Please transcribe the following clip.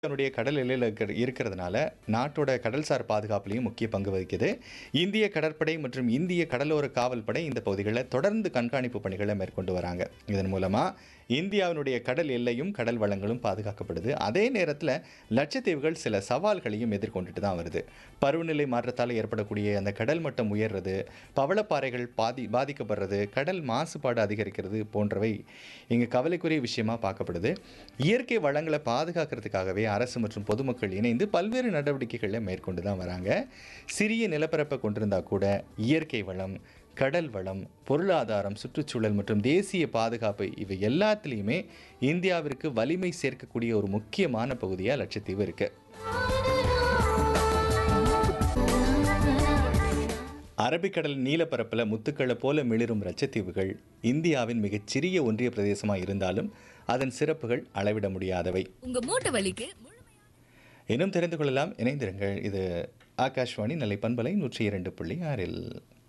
தன்னுடைய கடல் எல்லையில் இருக்கிற இருக்கிறதுனால நாட்டோட கடல்சார் பாதுகாப்புலையும் முக்கிய பங்கு வகிக்குது இந்திய கடற்படை மற்றும் இந்திய கடலோர காவல் படை இந்த பகுதிகளில் தொடர்ந்து கண்காணிப்பு பணிகளை மேற்கொண்டு வராங்க இதன் மூலமாக இந்தியாவினுடைய கடல் எல்லையும் கடல் வளங்களும் பாதுகாக்கப்படுது அதே நேரத்தில் லட்சத்தீவுகள் சில சவால்களையும் எதிர்கொண்டுட்டு தான் வருது பருவநிலை மாற்றத்தால் ஏற்படக்கூடிய அந்த கடல் மட்டம் உயர்றது பவளப்பாறைகள் பாதி பாதிக்கப்படுறது கடல் மாசுபாடு அதிகரிக்கிறது போன்றவை இங்கே கவலைக்குரிய விஷயமா பார்க்கப்படுது இயற்கை வளங்களை பாதுகாக்கிறதுக்காகவே அரசு மற்றும் பொதுமக்கள் இணைந்து பல்வேறு நடவடிக்கைகளை மேற்கொண்டு தான் வராங்க சிறிய நிலப்பரப்பை கொண்டிருந்தா கூட இயற்கை வளம் கடல் வளம் பொருளாதாரம் சுற்றுச்சூழல் மற்றும் தேசிய பாதுகாப்பு இவை எல்லாத்துலேயுமே இந்தியாவிற்கு வலிமை சேர்க்கக்கூடிய ஒரு முக்கியமான பகுதியாக லட்சத்தீவு இருக்கு அரபிக்கடல் நீலப்பரப்பில் முத்துக்களை போல மிளிரும் லட்சத்தீவுகள் இந்தியாவின் மிகச்சிறிய ஒன்றிய பிரதேசமாக இருந்தாலும் அதன் சிறப்புகள் அளவிட முடியாதவை உங்க மூட்டு வலிக்கு இன்னும் தெரிந்து கொள்ளலாம் இணைந்திருங்கள் இது ஆகாஷ்வாணி நிலை பண்பலை நூற்றி இரண்டு புள்ளி ஆறில்